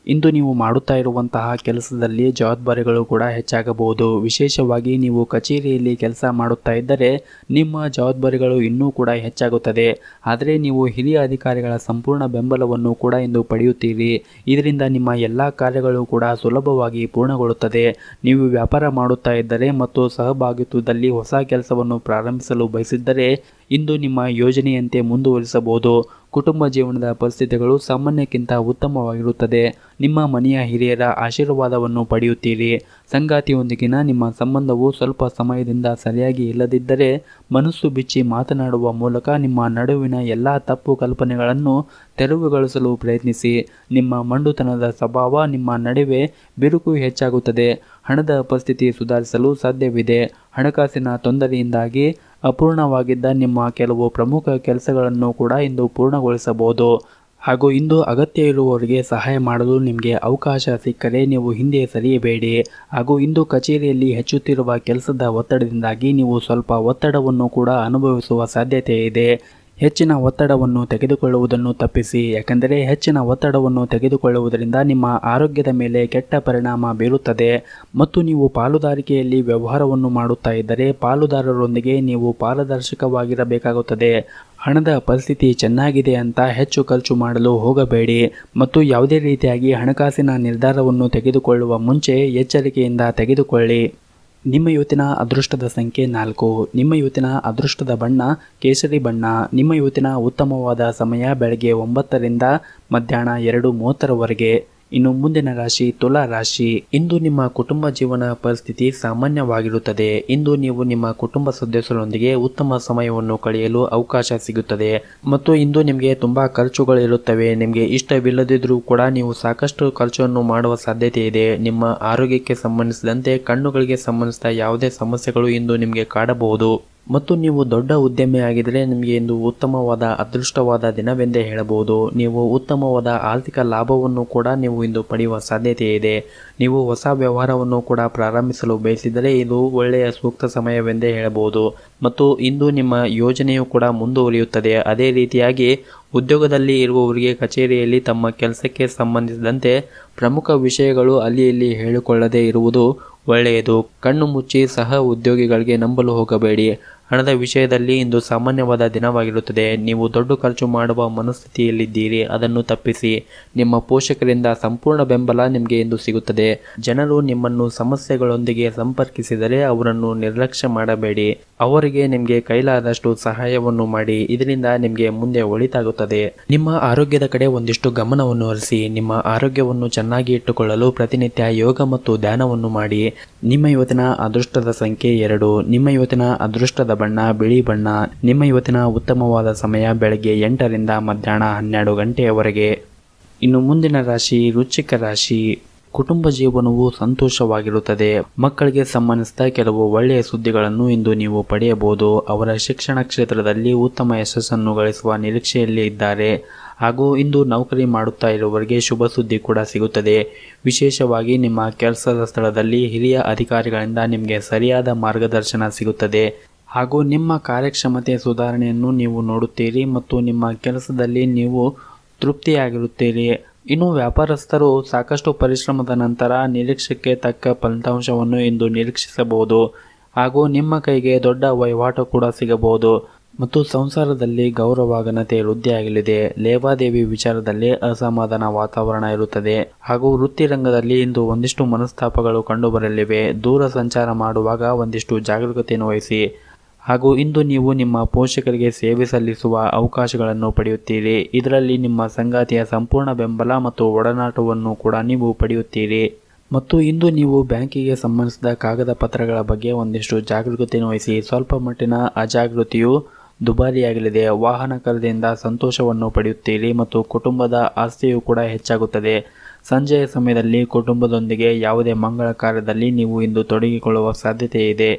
ಇಂದು ನೀವು ಮಾಡುತ್ತಾ ಇರುವಂತಹ ಕೆಲಸದಲ್ಲಿ ಜವಾಬ್ದಾರಿಗಳು ಕೂಡ ಹೆಚ್ಚಾಗಬಹುದು ವಿಶೇಷವಾಗಿ ನೀವು ಕಚೇರಿಯಲ್ಲಿ ಕೆಲಸ ಮಾಡುತ್ತಾ ಇದ್ದರೆ ನಿಮ್ಮ ಜವಾಬ್ದಾರಿಗಳು ಇನ್ನೂ ಕೂಡ ಹೆಚ್ಚಾಗುತ್ತದೆ ಆದರೆ ನೀವು ಹಿರಿಯ ಅಧಿಕಾರಿಗಳ ಸಂಪೂರ್ಣ ಬೆಂಬಲವನ್ನು ಕೂಡ ಇಂದು ಪಡೆಯುತ್ತೀರಿ ಇದರಿಂದ ನಿಮ್ಮ ಎಲ್ಲ ಕಾರ್ಯಗಳು ಕೂಡ ಸುಲಭವಾಗಿ ಪೂರ್ಣಗೊಳ್ಳುತ್ತದೆ ನೀವು ವ್ಯಾಪಾರ ಮಾಡುತ್ತಾ ಇದ್ದರೆ ಮತ್ತು ಸಹಭಾಗಿತ್ವದಲ್ಲಿ ಹೊಸ ಕೆಲಸವನ್ನು ಪ್ರಾರಂಭಿಸಲು ಬಯಸಿದ್ದರೆ ಇಂದು ನಿಮ್ಮ ಯೋಜನೆಯಂತೆ ಮುಂದುವರಿಸಬಹುದು ಕುಟುಂಬ ಜೀವನದ ಪರಿಸ್ಥಿತಿಗಳು ಸಾಮಾನ್ಯಕ್ಕಿಂತ ಉತ್ತಮವಾಗಿರುತ್ತದೆ ನಿಮ್ಮ ಮನೆಯ ಹಿರಿಯರ ಆಶೀರ್ವಾದವನ್ನು ಪಡೆಯುತ್ತೀರಿ ಸಂಗಾತಿಯೊಂದಿಗಿನ ನಿಮ್ಮ ಸಂಬಂಧವು ಸ್ವಲ್ಪ ಸಮಯದಿಂದ ಸರಿಯಾಗಿ ಇಲ್ಲದಿದ್ದರೆ ಮನಸ್ಸು ಬಿಚ್ಚಿ ಮಾತನಾಡುವ ಮೂಲಕ ನಿಮ್ಮ ನಡುವಿನ ಎಲ್ಲ ತಪ್ಪು ಕಲ್ಪನೆಗಳನ್ನು ತೆರವುಗೊಳಿಸಲು ಪ್ರಯತ್ನಿಸಿ ನಿಮ್ಮ ಮಂಡುತನದ ಸ್ವಭಾವ ನಿಮ್ಮ ನಡುವೆ ಬಿರುಕು ಹೆಚ್ಚಾಗುತ್ತದೆ ಹಣದ ಪರಿಸ್ಥಿತಿ ಸುಧಾರಿಸಲು ಸಾಧ್ಯವಿದೆ ಹಣಕಾಸಿನ ತೊಂದರೆಯಿಂದಾಗಿ ಅಪೂರ್ಣವಾಗಿದ್ದ ನಿಮ್ಮ ಕೆಲವು ಪ್ರಮುಖ ಕೆಲಸಗಳನ್ನು ಕೂಡ ಇಂದು ಪೂರ್ಣಗೊಳಿಸಬಹುದು ಹಾಗೂ ಇಂದು ಅಗತ್ಯ ಇರುವವರಿಗೆ ಸಹಾಯ ಮಾಡಲು ನಿಮಗೆ ಅವಕಾಶ ಸಿಕ್ಕರೆ ನೀವು ಹಿಂದೆ ಸರಿಯಬೇಡಿ ಹಾಗೂ ಇಂದು ಕಚೇರಿಯಲ್ಲಿ ಹೆಚ್ಚುತ್ತಿರುವ ಕೆಲಸದ ಒತ್ತಡದಿಂದಾಗಿ ನೀವು ಸ್ವಲ್ಪ ಒತ್ತಡವನ್ನು ಕೂಡ ಅನುಭವಿಸುವ ಸಾಧ್ಯತೆ ಇದೆ ಹೆಚ್ಚಿನ ಒತ್ತಡವನ್ನು ತೆಗೆದುಕೊಳ್ಳುವುದನ್ನು ತಪ್ಪಿಸಿ ಯಾಕೆಂದರೆ ಹೆಚ್ಚಿನ ಒತ್ತಡವನ್ನು ತೆಗೆದುಕೊಳ್ಳುವುದರಿಂದ ನಿಮ್ಮ ಆರೋಗ್ಯದ ಮೇಲೆ ಕೆಟ್ಟ ಪರಿಣಾಮ ಬೀರುತ್ತದೆ ಮತ್ತು ನೀವು ಪಾಲುದಾರಿಕೆಯಲ್ಲಿ ವ್ಯವಹಾರವನ್ನು ಮಾಡುತ್ತಾ ಇದ್ದರೆ ಪಾಲುದಾರರೊಂದಿಗೆ ನೀವು ಪಾರದರ್ಶಕವಾಗಿರಬೇಕಾಗುತ್ತದೆ ಹಣದ ಪರಿಸ್ಥಿತಿ ಚೆನ್ನಾಗಿದೆ ಅಂತ ಹೆಚ್ಚು ಖರ್ಚು ಮಾಡಲು ಹೋಗಬೇಡಿ ಮತ್ತು ಯಾವುದೇ ರೀತಿಯಾಗಿ ಹಣಕಾಸಿನ ನಿರ್ಧಾರವನ್ನು ತೆಗೆದುಕೊಳ್ಳುವ ಮುಂಚೆ ಎಚ್ಚರಿಕೆಯಿಂದ ತೆಗೆದುಕೊಳ್ಳಿ ನಿಮ್ಮ ಇವತ್ತಿನ ಅದೃಷ್ಟದ ಸಂಖ್ಯೆ ನಾಲ್ಕು ನಿಮ್ಮ ಇವತ್ತಿನ ಅದೃಷ್ಟದ ಬಣ್ಣ ಕೇಸರಿ ಬಣ್ಣ ನಿಮ್ಮ ಇವತ್ತಿನ ಉತ್ತಮವಾದ ಸಮಯ ಬೆಳಗ್ಗೆ ಒಂಬತ್ತರಿಂದ ಮಧ್ಯಾಹ್ನ ಎರಡು ಮೂವತ್ತರವರೆಗೆ ಇನ್ನು ಮುಂದಿನ ರಾಶಿ ತುಲಾ ರಾಶಿ ಇಂದು ನಿಮ್ಮ ಕುಟುಂಬ ಜೀವನ ಪರಿಸ್ಥಿತಿ ಸಾಮಾನ್ಯವಾಗಿರುತ್ತದೆ ಇಂದು ನೀವು ನಿಮ್ಮ ಕುಟುಂಬ ಸದಸ್ಯರೊಂದಿಗೆ ಉತ್ತಮ ಸಮಯವನ್ನು ಕಳೆಯಲು ಅವಕಾಶ ಸಿಗುತ್ತದೆ ಮತ್ತು ಇಂದು ನಿಮಗೆ ತುಂಬಾ ಖರ್ಚುಗಳು ಇರುತ್ತವೆ ನಿಮಗೆ ಇಷ್ಟವಿಲ್ಲದಿದ್ರೂ ಕೂಡ ನೀವು ಸಾಕಷ್ಟು ಖರ್ಚನ್ನು ಮಾಡುವ ಸಾಧ್ಯತೆ ಇದೆ ನಿಮ್ಮ ಆರೋಗ್ಯಕ್ಕೆ ಸಂಬಂಧಿಸಿದಂತೆ ಕಣ್ಣುಗಳಿಗೆ ಸಂಬಂಧಿಸಿದ ಯಾವುದೇ ಸಮಸ್ಯೆಗಳು ಇಂದು ನಿಮಗೆ ಕಾಡಬಹುದು ಮತ್ತು ನೀವು ದೊಡ್ಡ ಉದ್ಯಮಿಯಾಗಿದ್ದರೆ ನಿಮಗೆ ಇಂದು ಉತ್ತಮವಾದ ಅದೃಷ್ಟವಾದ ದಿನವೆಂದೇ ಹೇಳಬಹುದು ನೀವು ಉತ್ತಮವಾದ ಆರ್ಥಿಕ ಲಾಭವನ್ನು ಕೂಡ ನೀವು ಇಂದು ಪಡೆಯುವ ಸಾಧ್ಯತೆ ಇದೆ ನೀವು ಹೊಸ ವ್ಯವಹಾರವನ್ನು ಕೂಡ ಪ್ರಾರಂಭಿಸಲು ಬಯಸಿದರೆ ಇದು ಒಳ್ಳೆಯ ಸೂಕ್ತ ಸಮಯವೆಂದೇ ಹೇಳಬಹುದು ಮತ್ತು ಇಂದು ನಿಮ್ಮ ಯೋಜನೆಯು ಕೂಡ ಮುಂದುವರಿಯುತ್ತದೆ ಅದೇ ರೀತಿಯಾಗಿ ಉದ್ಯೋಗದಲ್ಲಿ ಇರುವವರಿಗೆ ಕಚೇರಿಯಲ್ಲಿ ತಮ್ಮ ಕೆಲಸಕ್ಕೆ ಸಂಬಂಧಿಸಿದಂತೆ ಪ್ರಮುಖ ವಿಷಯಗಳು ಅಲ್ಲಿ ಇಲ್ಲಿ ಹೇಳಿಕೊಳ್ಳದೇ ಇರುವುದು ಒಳ್ಳೆಯದು ಕಣ್ಣು ಮುಚ್ಚಿ ಸಹ ಉದ್ಯೋಗಿಗಳಿಗೆ ನಂಬಲು ಹೋಗಬೇಡಿ ಹಣದ ವಿಷಯದಲ್ಲಿ ಇಂದು ಸಾಮಾನ್ಯವಾದ ದಿನವಾಗಿರುತ್ತದೆ ನೀವು ದೊಡ್ಡ ಖರ್ಚು ಮಾಡುವ ಮನಸ್ಥಿತಿಯಲ್ಲಿದ್ದೀರಿ ಅದನ್ನು ತಪ್ಪಿಸಿ ನಿಮ್ಮ ಪೋಷಕರಿಂದ ಸಂಪೂರ್ಣ ಬೆಂಬಲ ನಿಮಗೆ ಇಂದು ಸಿಗುತ್ತದೆ ಜನರು ನಿಮ್ಮನ್ನು ಸಮಸ್ಯೆಗಳೊಂದಿಗೆ ಸಂಪರ್ಕಿಸಿದರೆ ಅವರನ್ನು ನಿರ್ಲಕ್ಷ್ಯ ಮಾಡಬೇಡಿ ಅವರಿಗೆ ನಿಮಗೆ ಕೈಲಾದಷ್ಟು ಸಹಾಯವನ್ನು ಮಾಡಿ ಇದರಿಂದ ನಿಮಗೆ ಮುಂದೆ ಒಳಿತಾಗುತ್ತದೆ ನಿಮ್ಮ ಆರೋಗ್ಯದ ಕಡೆ ಒಂದಿಷ್ಟು ಗಮನವನ್ನು ಹರಿಸಿ ನಿಮ್ಮ ಆರೋಗ್ಯವನ್ನು ಚೆನ್ನಾಗಿ ಇಟ್ಟುಕೊಳ್ಳಲು ಪ್ರತಿನಿತ್ಯ ಯೋಗ ಮತ್ತು ಧ್ಯಾನವನ್ನು ಮಾಡಿ ನಿಮ್ಮ ಇವತ್ತಿನ ಅದೃಷ್ಟದ ಸಂಖ್ಯೆ ಎರಡು ನಿಮ್ಮ ಇವತ್ತಿನ ಅದೃಷ್ಟದ ಬಣ್ಣ ಬಿಳಿ ಬಣ್ಣ ನಿಮ್ಮ ಇವತ್ತಿನ ಉತ್ತಮವಾದ ಸಮಯ ಬೆಳಗ್ಗೆ ಎಂಟರಿಂದ ಮಧ್ಯಾಹ್ನ ಹನ್ನೆರಡು ಗಂಟೆಯವರೆಗೆ ಇನ್ನು ಮುಂದಿನ ರಾಶಿ ವೃಶ್ಚಿಕ ರಾಶಿ ಕುಟುಂಬ ಜೀವನವು ಸಂತೋಷವಾಗಿರುತ್ತದೆ ಮಕ್ಕಳಿಗೆ ಸಂಬಂಧಿಸಿದ ಕೆಲವು ಒಳ್ಳೆಯ ಸುದ್ದಿಗಳನ್ನು ಇಂದು ನೀವು ಪಡೆಯಬಹುದು ಅವರ ಶಿಕ್ಷಣ ಕ್ಷೇತ್ರದಲ್ಲಿ ಉತ್ತಮ ಯಶಸ್ಸನ್ನು ಗಳಿಸುವ ನಿರೀಕ್ಷೆಯಲ್ಲಿ ಇದ್ದಾರೆ ಹಾಗೂ ಇಂದು ನೌಕರಿ ಮಾಡುತ್ತಾ ಇರುವವರಿಗೆ ಶುಭ ಸುದ್ದಿ ಕೂಡ ಸಿಗುತ್ತದೆ ವಿಶೇಷವಾಗಿ ನಿಮ್ಮ ಕೆಲಸದ ಸ್ಥಳದಲ್ಲಿ ಹಿರಿಯ ಅಧಿಕಾರಿಗಳಿಂದ ನಿಮಗೆ ಸರಿಯಾದ ಮಾರ್ಗದರ್ಶನ ಸಿಗುತ್ತದೆ ಹಾಗೂ ನಿಮ್ಮ ಕಾರ್ಯಕ್ಷಮತೆ ಸುಧಾರಣೆಯನ್ನು ನೀವು ನೋಡುತ್ತೀರಿ ಮತ್ತು ನಿಮ್ಮ ಕೆಲಸದಲ್ಲಿ ನೀವು ತೃಪ್ತಿಯಾಗಿರುತ್ತೀರಿ ಇನ್ನು ವ್ಯಾಪಾರಸ್ಥರು ಸಾಕಷ್ಟು ಪರಿಶ್ರಮದ ನಂತರ ನಿರೀಕ್ಷೆಗೆ ತಕ್ಕ ಫಲಿತಾಂಶವನ್ನು ಇಂದು ನಿರೀಕ್ಷಿಸಬಹುದು ಹಾಗೂ ನಿಮ್ಮ ಕೈಗೆ ದೊಡ್ಡ ವಹಿವಾಟು ಕೂಡ ಸಿಗಬಹುದು ಮತ್ತು ಸಂಸಾರದಲ್ಲಿ ಗೌರವ ಘನತೆ ವೃದ್ಧಿಯಾಗಲಿದೆ ಲೇವಾದೇವಿ ವಿಚಾರದಲ್ಲಿ ಅಸಮಾಧಾನ ವಾತಾವರಣ ಇರುತ್ತದೆ ಹಾಗೂ ವೃತ್ತಿ ರಂಗದಲ್ಲಿ ಇಂದು ಒಂದಿಷ್ಟು ಮನಸ್ತಾಪಗಳು ಕಂಡುಬರಲಿವೆ ದೂರ ಸಂಚಾರ ಮಾಡುವಾಗ ಒಂದಿಷ್ಟು ಜಾಗರೂಕತೆಯನ್ನು ವಹಿಸಿ ಹಾಗೂ ಇಂದು ನೀವು ನಿಮ್ಮ ಪೋಷಕರಿಗೆ ಸೇವೆ ಸಲ್ಲಿಸುವ ಅವಕಾಶಗಳನ್ನು ಪಡೆಯುತ್ತೀರಿ ಇದರಲ್ಲಿ ನಿಮ್ಮ ಸಂಗಾತಿಯ ಸಂಪೂರ್ಣ ಬೆಂಬಲ ಮತ್ತು ಒಡನಾಟವನ್ನು ಕೂಡ ನೀವು ಪಡೆಯುತ್ತೀರಿ ಮತ್ತು ಇಂದು ನೀವು ಬ್ಯಾಂಕಿಗೆ ಸಂಬಂಧಿಸಿದ ಕಾಗದ ಪತ್ರಗಳ ಬಗ್ಗೆ ಒಂದಿಷ್ಟು ಜಾಗರೂಕತೆಯನ್ನು ವಹಿಸಿ ಸ್ವಲ್ಪ ಮಟ್ಟಿನ ಅಜಾಗೃತಿಯು ದುಬಾರಿಯಾಗಲಿದೆ ವಾಹನ ಖರೀದಿಯಿಂದ ಸಂತೋಷವನ್ನು ಪಡೆಯುತ್ತೀರಿ ಮತ್ತು ಕುಟುಂಬದ ಆಸ್ತಿಯು ಕೂಡ ಹೆಚ್ಚಾಗುತ್ತದೆ ಸಂಜೆಯ ಸಮಯದಲ್ಲಿ ಕುಟುಂಬದೊಂದಿಗೆ ಯಾವುದೇ ಮಂಗಳ ಕಾರ್ಯದಲ್ಲಿ ನೀವು ಇಂದು ತೊಡಗಿಕೊಳ್ಳುವ ಸಾಧ್ಯತೆ ಇದೆ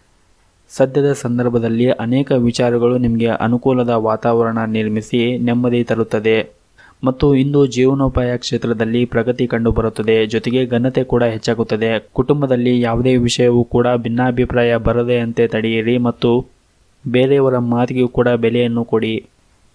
ಸದ್ಯದ ಸಂದರ್ಭದಲ್ಲಿ ಅನೇಕ ವಿಚಾರಗಳು ನಿಮಗೆ ಅನುಕೂಲದ ವಾತಾವರಣ ನಿರ್ಮಿಸಿ ನೆಮ್ಮದಿ ತರುತ್ತದೆ ಮತ್ತು ಇಂದು ಜೀವನೋಪಾಯ ಕ್ಷೇತ್ರದಲ್ಲಿ ಪ್ರಗತಿ ಕಂಡುಬರುತ್ತದೆ ಜೊತೆಗೆ ಘನತೆ ಕೂಡ ಹೆಚ್ಚಾಗುತ್ತದೆ ಕುಟುಂಬದಲ್ಲಿ ಯಾವುದೇ ವಿಷಯವೂ ಕೂಡ ಭಿನ್ನಾಭಿಪ್ರಾಯ ಬರದಂತೆ ತಡೆಯಿರಿ ಮತ್ತು ಬೇರೆಯವರ ಮಾತಿಗೂ ಕೂಡ ಬೆಲೆಯನ್ನು ಕೊಡಿ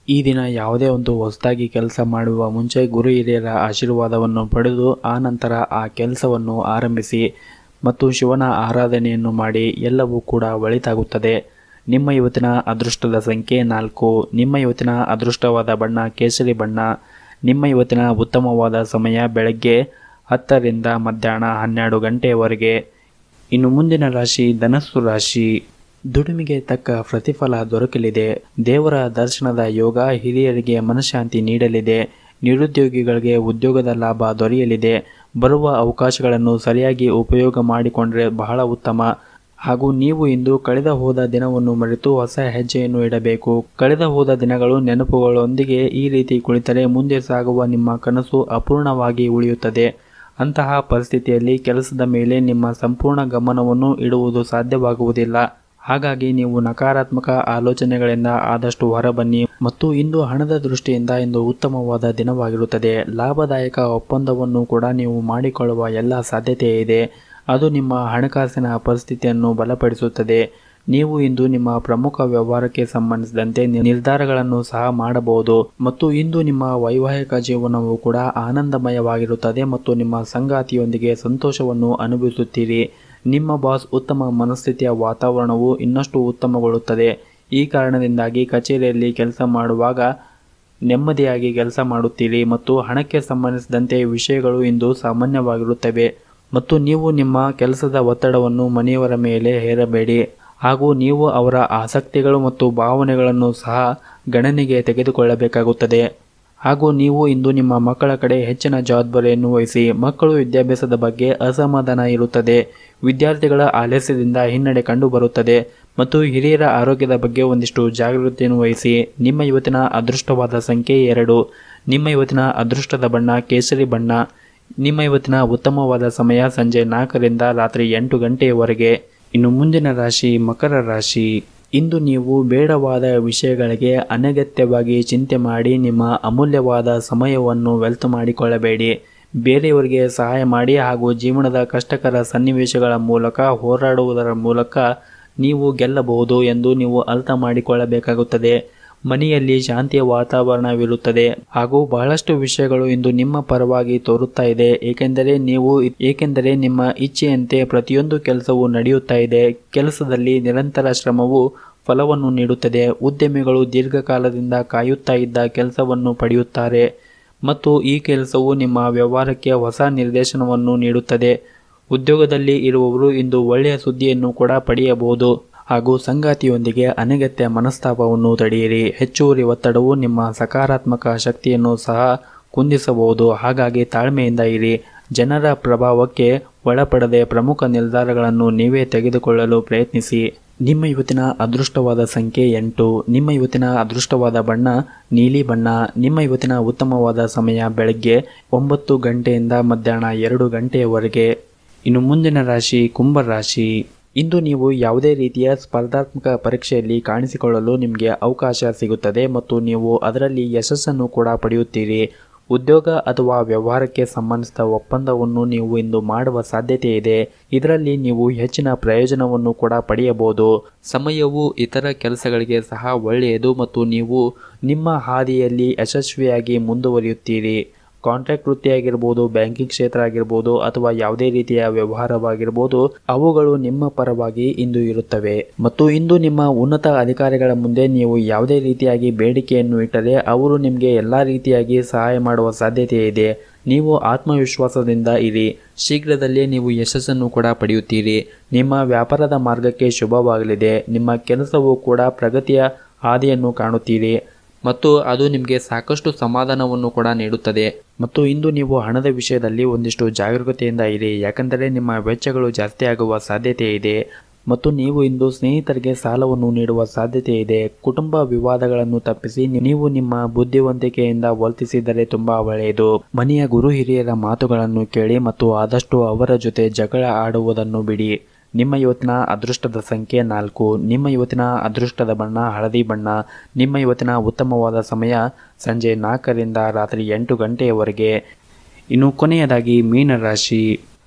ಈ ದಿನ ಯಾವುದೇ ಒಂದು ಹೊಸದಾಗಿ ಕೆಲಸ ಮಾಡುವ ಮುಂಚೆ ಗುರು ಹಿರಿಯರ ಆಶೀರ್ವಾದವನ್ನು ಪಡೆದು ಆ ನಂತರ ಆ ಕೆಲಸವನ್ನು ಆರಂಭಿಸಿ ಮತ್ತು ಶಿವನ ಆರಾಧನೆಯನ್ನು ಮಾಡಿ ಎಲ್ಲವೂ ಕೂಡ ಒಳಿತಾಗುತ್ತದೆ ನಿಮ್ಮ ಇವತ್ತಿನ ಅದೃಷ್ಟದ ಸಂಖ್ಯೆ ನಾಲ್ಕು ನಿಮ್ಮ ಇವತ್ತಿನ ಅದೃಷ್ಟವಾದ ಬಣ್ಣ ಕೇಸರಿ ಬಣ್ಣ ನಿಮ್ಮ ಇವತ್ತಿನ ಉತ್ತಮವಾದ ಸಮಯ ಬೆಳಗ್ಗೆ ಹತ್ತರಿಂದ ಮಧ್ಯಾಹ್ನ ಹನ್ನೆರಡು ಗಂಟೆಯವರೆಗೆ ಇನ್ನು ಮುಂದಿನ ರಾಶಿ ಧನಸ್ಸು ರಾಶಿ ದುಡಿಮೆಗೆ ತಕ್ಕ ಪ್ರತಿಫಲ ದೊರಕಲಿದೆ ದೇವರ ದರ್ಶನದ ಯೋಗ ಹಿರಿಯರಿಗೆ ಮನಃಶಾಂತಿ ನೀಡಲಿದೆ ನಿರುದ್ಯೋಗಿಗಳಿಗೆ ಉದ್ಯೋಗದ ಲಾಭ ದೊರೆಯಲಿದೆ ಬರುವ ಅವಕಾಶಗಳನ್ನು ಸರಿಯಾಗಿ ಉಪಯೋಗ ಮಾಡಿಕೊಂಡ್ರೆ ಬಹಳ ಉತ್ತಮ ಹಾಗೂ ನೀವು ಇಂದು ಕಳೆದ ಹೋದ ದಿನವನ್ನು ಮರೆತು ಹೊಸ ಹೆಜ್ಜೆಯನ್ನು ಇಡಬೇಕು ಕಳೆದ ಹೋದ ದಿನಗಳು ನೆನಪುಗಳೊಂದಿಗೆ ಈ ರೀತಿ ಕುಳಿತರೆ ಮುಂದೆ ಸಾಗುವ ನಿಮ್ಮ ಕನಸು ಅಪೂರ್ಣವಾಗಿ ಉಳಿಯುತ್ತದೆ ಅಂತಹ ಪರಿಸ್ಥಿತಿಯಲ್ಲಿ ಕೆಲಸದ ಮೇಲೆ ನಿಮ್ಮ ಸಂಪೂರ್ಣ ಗಮನವನ್ನು ಇಡುವುದು ಸಾಧ್ಯವಾಗುವುದಿಲ್ಲ ಹಾಗಾಗಿ ನೀವು ನಕಾರಾತ್ಮಕ ಆಲೋಚನೆಗಳಿಂದ ಆದಷ್ಟು ಹೊರಬನ್ನಿ ಮತ್ತು ಇಂದು ಹಣದ ದೃಷ್ಟಿಯಿಂದ ಇಂದು ಉತ್ತಮವಾದ ದಿನವಾಗಿರುತ್ತದೆ ಲಾಭದಾಯಕ ಒಪ್ಪಂದವನ್ನು ಕೂಡ ನೀವು ಮಾಡಿಕೊಳ್ಳುವ ಎಲ್ಲ ಸಾಧ್ಯತೆ ಇದೆ ಅದು ನಿಮ್ಮ ಹಣಕಾಸಿನ ಪರಿಸ್ಥಿತಿಯನ್ನು ಬಲಪಡಿಸುತ್ತದೆ ನೀವು ಇಂದು ನಿಮ್ಮ ಪ್ರಮುಖ ವ್ಯವಹಾರಕ್ಕೆ ಸಂಬಂಧಿಸಿದಂತೆ ನಿರ್ಧಾರಗಳನ್ನು ಸಹ ಮಾಡಬಹುದು ಮತ್ತು ಇಂದು ನಿಮ್ಮ ವೈವಾಹಿಕ ಜೀವನವು ಕೂಡ ಆನಂದಮಯವಾಗಿರುತ್ತದೆ ಮತ್ತು ನಿಮ್ಮ ಸಂಗಾತಿಯೊಂದಿಗೆ ಸಂತೋಷವನ್ನು ಅನುಭವಿಸುತ್ತೀರಿ ನಿಮ್ಮ ಬಾಸ್ ಉತ್ತಮ ಮನಸ್ಥಿತಿಯ ವಾತಾವರಣವು ಇನ್ನಷ್ಟು ಉತ್ತಮಗೊಳ್ಳುತ್ತದೆ ಈ ಕಾರಣದಿಂದಾಗಿ ಕಚೇರಿಯಲ್ಲಿ ಕೆಲಸ ಮಾಡುವಾಗ ನೆಮ್ಮದಿಯಾಗಿ ಕೆಲಸ ಮಾಡುತ್ತೀರಿ ಮತ್ತು ಹಣಕ್ಕೆ ಸಂಬಂಧಿಸಿದಂತೆ ವಿಷಯಗಳು ಇಂದು ಸಾಮಾನ್ಯವಾಗಿರುತ್ತವೆ ಮತ್ತು ನೀವು ನಿಮ್ಮ ಕೆಲಸದ ಒತ್ತಡವನ್ನು ಮನೆಯವರ ಮೇಲೆ ಹೇರಬೇಡಿ ಹಾಗೂ ನೀವು ಅವರ ಆಸಕ್ತಿಗಳು ಮತ್ತು ಭಾವನೆಗಳನ್ನು ಸಹ ಗಣನೆಗೆ ತೆಗೆದುಕೊಳ್ಳಬೇಕಾಗುತ್ತದೆ ಹಾಗೂ ನೀವು ಇಂದು ನಿಮ್ಮ ಮಕ್ಕಳ ಕಡೆ ಹೆಚ್ಚಿನ ಜವಾಬ್ದಾರಿಯನ್ನು ವಹಿಸಿ ಮಕ್ಕಳು ವಿದ್ಯಾಭ್ಯಾಸದ ಬಗ್ಗೆ ಅಸಮಾಧಾನ ಇರುತ್ತದೆ ವಿದ್ಯಾರ್ಥಿಗಳ ಆಲಸ್ಯದಿಂದ ಹಿನ್ನಡೆ ಕಂಡುಬರುತ್ತದೆ ಮತ್ತು ಹಿರಿಯರ ಆರೋಗ್ಯದ ಬಗ್ಗೆ ಒಂದಿಷ್ಟು ಜಾಗೃತಿಯನ್ನು ವಹಿಸಿ ನಿಮ್ಮ ಇವತ್ತಿನ ಅದೃಷ್ಟವಾದ ಸಂಖ್ಯೆ ಎರಡು ನಿಮ್ಮ ಇವತ್ತಿನ ಅದೃಷ್ಟದ ಬಣ್ಣ ಕೇಸರಿ ಬಣ್ಣ ನಿಮ್ಮ ಇವತ್ತಿನ ಉತ್ತಮವಾದ ಸಮಯ ಸಂಜೆ ನಾಲ್ಕರಿಂದ ರಾತ್ರಿ ಎಂಟು ಗಂಟೆಯವರೆಗೆ ಇನ್ನು ಮುಂದಿನ ರಾಶಿ ಮಕರ ರಾಶಿ ಇಂದು ನೀವು ಬೇಡವಾದ ವಿಷಯಗಳಿಗೆ ಅನಗತ್ಯವಾಗಿ ಚಿಂತೆ ಮಾಡಿ ನಿಮ್ಮ ಅಮೂಲ್ಯವಾದ ಸಮಯವನ್ನು ವ್ಯರ್ಥ ಮಾಡಿಕೊಳ್ಳಬೇಡಿ ಬೇರೆಯವರಿಗೆ ಸಹಾಯ ಮಾಡಿ ಹಾಗೂ ಜೀವನದ ಕಷ್ಟಕರ ಸನ್ನಿವೇಶಗಳ ಮೂಲಕ ಹೋರಾಡುವುದರ ಮೂಲಕ ನೀವು ಗೆಲ್ಲಬಹುದು ಎಂದು ನೀವು ಅರ್ಥ ಮಾಡಿಕೊಳ್ಳಬೇಕಾಗುತ್ತದೆ ಮನೆಯಲ್ಲಿ ಶಾಂತಿಯ ವಾತಾವರಣವಿರುತ್ತದೆ ಹಾಗೂ ಬಹಳಷ್ಟು ವಿಷಯಗಳು ಇಂದು ನಿಮ್ಮ ಪರವಾಗಿ ತೋರುತ್ತಾ ಇದೆ ಏಕೆಂದರೆ ನೀವು ಏಕೆಂದರೆ ನಿಮ್ಮ ಇಚ್ಛೆಯಂತೆ ಪ್ರತಿಯೊಂದು ಕೆಲಸವು ನಡೆಯುತ್ತಾ ಇದೆ ಕೆಲಸದಲ್ಲಿ ನಿರಂತರ ಶ್ರಮವು ಫಲವನ್ನು ನೀಡುತ್ತದೆ ಉದ್ಯಮಿಗಳು ದೀರ್ಘಕಾಲದಿಂದ ಕಾಯುತ್ತಾ ಇದ್ದ ಕೆಲಸವನ್ನು ಪಡೆಯುತ್ತಾರೆ ಮತ್ತು ಈ ಕೆಲಸವು ನಿಮ್ಮ ವ್ಯವಹಾರಕ್ಕೆ ಹೊಸ ನಿರ್ದೇಶನವನ್ನು ನೀಡುತ್ತದೆ ಉದ್ಯೋಗದಲ್ಲಿ ಇರುವವರು ಇಂದು ಒಳ್ಳೆಯ ಸುದ್ದಿಯನ್ನು ಕೂಡ ಪಡೆಯಬಹುದು ಹಾಗೂ ಸಂಗಾತಿಯೊಂದಿಗೆ ಅನಗತ್ಯ ಮನಸ್ತಾಪವನ್ನು ತಡೆಯಿರಿ ಹೆಚ್ಚುವರಿ ಒತ್ತಡವು ನಿಮ್ಮ ಸಕಾರಾತ್ಮಕ ಶಕ್ತಿಯನ್ನು ಸಹ ಕುಂದಿಸಬಹುದು ಹಾಗಾಗಿ ತಾಳ್ಮೆಯಿಂದ ಇರಿ ಜನರ ಪ್ರಭಾವಕ್ಕೆ ಒಳಪಡದೆ ಪ್ರಮುಖ ನಿರ್ಧಾರಗಳನ್ನು ನೀವೇ ತೆಗೆದುಕೊಳ್ಳಲು ಪ್ರಯತ್ನಿಸಿ ನಿಮ್ಮ ಇವತ್ತಿನ ಅದೃಷ್ಟವಾದ ಸಂಖ್ಯೆ ಎಂಟು ನಿಮ್ಮ ಇವತ್ತಿನ ಅದೃಷ್ಟವಾದ ಬಣ್ಣ ನೀಲಿ ಬಣ್ಣ ನಿಮ್ಮ ಇವತ್ತಿನ ಉತ್ತಮವಾದ ಸಮಯ ಬೆಳಗ್ಗೆ ಒಂಬತ್ತು ಗಂಟೆಯಿಂದ ಮಧ್ಯಾಹ್ನ ಎರಡು ಗಂಟೆಯವರೆಗೆ ಇನ್ನು ಮುಂದಿನ ರಾಶಿ ಕುಂಭ ರಾಶಿ ಇಂದು ನೀವು ಯಾವುದೇ ರೀತಿಯ ಸ್ಪರ್ಧಾತ್ಮಕ ಪರೀಕ್ಷೆಯಲ್ಲಿ ಕಾಣಿಸಿಕೊಳ್ಳಲು ನಿಮಗೆ ಅವಕಾಶ ಸಿಗುತ್ತದೆ ಮತ್ತು ನೀವು ಅದರಲ್ಲಿ ಯಶಸ್ಸನ್ನು ಕೂಡ ಪಡೆಯುತ್ತೀರಿ ಉದ್ಯೋಗ ಅಥವಾ ವ್ಯವಹಾರಕ್ಕೆ ಸಂಬಂಧಿಸಿದ ಒಪ್ಪಂದವನ್ನು ನೀವು ಇಂದು ಮಾಡುವ ಸಾಧ್ಯತೆ ಇದೆ ಇದರಲ್ಲಿ ನೀವು ಹೆಚ್ಚಿನ ಪ್ರಯೋಜನವನ್ನು ಕೂಡ ಪಡೆಯಬಹುದು ಸಮಯವು ಇತರ ಕೆಲಸಗಳಿಗೆ ಸಹ ಒಳ್ಳೆಯದು ಮತ್ತು ನೀವು ನಿಮ್ಮ ಹಾದಿಯಲ್ಲಿ ಯಶಸ್ವಿಯಾಗಿ ಮುಂದುವರಿಯುತ್ತೀರಿ ಕಾಂಟ್ರಾಕ್ಟ್ ವೃತ್ತಿ ಆಗಿರ್ಬೋದು ಬ್ಯಾಂಕಿಂಗ್ ಕ್ಷೇತ್ರ ಆಗಿರ್ಬೋದು ಅಥವಾ ಯಾವುದೇ ರೀತಿಯ ವ್ಯವಹಾರವಾಗಿರ್ಬೋದು ಅವುಗಳು ನಿಮ್ಮ ಪರವಾಗಿ ಇಂದು ಇರುತ್ತವೆ ಮತ್ತು ಇಂದು ನಿಮ್ಮ ಉನ್ನತ ಅಧಿಕಾರಿಗಳ ಮುಂದೆ ನೀವು ಯಾವುದೇ ರೀತಿಯಾಗಿ ಬೇಡಿಕೆಯನ್ನು ಇಟ್ಟರೆ ಅವರು ನಿಮಗೆ ಎಲ್ಲ ರೀತಿಯಾಗಿ ಸಹಾಯ ಮಾಡುವ ಸಾಧ್ಯತೆ ಇದೆ ನೀವು ಆತ್ಮವಿಶ್ವಾಸದಿಂದ ಇರಿ ಶೀಘ್ರದಲ್ಲೇ ನೀವು ಯಶಸ್ಸನ್ನು ಕೂಡ ಪಡೆಯುತ್ತೀರಿ ನಿಮ್ಮ ವ್ಯಾಪಾರದ ಮಾರ್ಗಕ್ಕೆ ಶುಭವಾಗಲಿದೆ ನಿಮ್ಮ ಕೆಲಸವು ಕೂಡ ಪ್ರಗತಿಯ ಹಾದಿಯನ್ನು ಕಾಣುತ್ತೀರಿ ಮತ್ತು ಅದು ನಿಮಗೆ ಸಾಕಷ್ಟು ಸಮಾಧಾನವನ್ನು ಕೂಡ ನೀಡುತ್ತದೆ ಮತ್ತು ಇಂದು ನೀವು ಹಣದ ವಿಷಯದಲ್ಲಿ ಒಂದಿಷ್ಟು ಜಾಗರೂಕತೆಯಿಂದ ಇರಿ ಯಾಕಂದರೆ ನಿಮ್ಮ ವೆಚ್ಚಗಳು ಜಾಸ್ತಿ ಆಗುವ ಸಾಧ್ಯತೆ ಇದೆ ಮತ್ತು ನೀವು ಇಂದು ಸ್ನೇಹಿತರಿಗೆ ಸಾಲವನ್ನು ನೀಡುವ ಸಾಧ್ಯತೆ ಇದೆ ಕುಟುಂಬ ವಿವಾದಗಳನ್ನು ತಪ್ಪಿಸಿ ನೀವು ನಿಮ್ಮ ಬುದ್ಧಿವಂತಿಕೆಯಿಂದ ವರ್ತಿಸಿದರೆ ತುಂಬಾ ಒಳ್ಳೆಯದು ಮನೆಯ ಗುರು ಹಿರಿಯರ ಮಾತುಗಳನ್ನು ಕೇಳಿ ಮತ್ತು ಆದಷ್ಟು ಅವರ ಜೊತೆ ಜಗಳ ಆಡುವುದನ್ನು ಬಿಡಿ ನಿಮ್ಮ ಇವತ್ತಿನ ಅದೃಷ್ಟದ ಸಂಖ್ಯೆ ನಾಲ್ಕು ನಿಮ್ಮ ಇವತ್ತಿನ ಅದೃಷ್ಟದ ಬಣ್ಣ ಹಳದಿ ಬಣ್ಣ ನಿಮ್ಮ ಇವತ್ತಿನ ಉತ್ತಮವಾದ ಸಮಯ ಸಂಜೆ ನಾಲ್ಕರಿಂದ ರಾತ್ರಿ ಎಂಟು ಗಂಟೆಯವರೆಗೆ ಇನ್ನು ಕೊನೆಯದಾಗಿ ಮೀನರಾಶಿ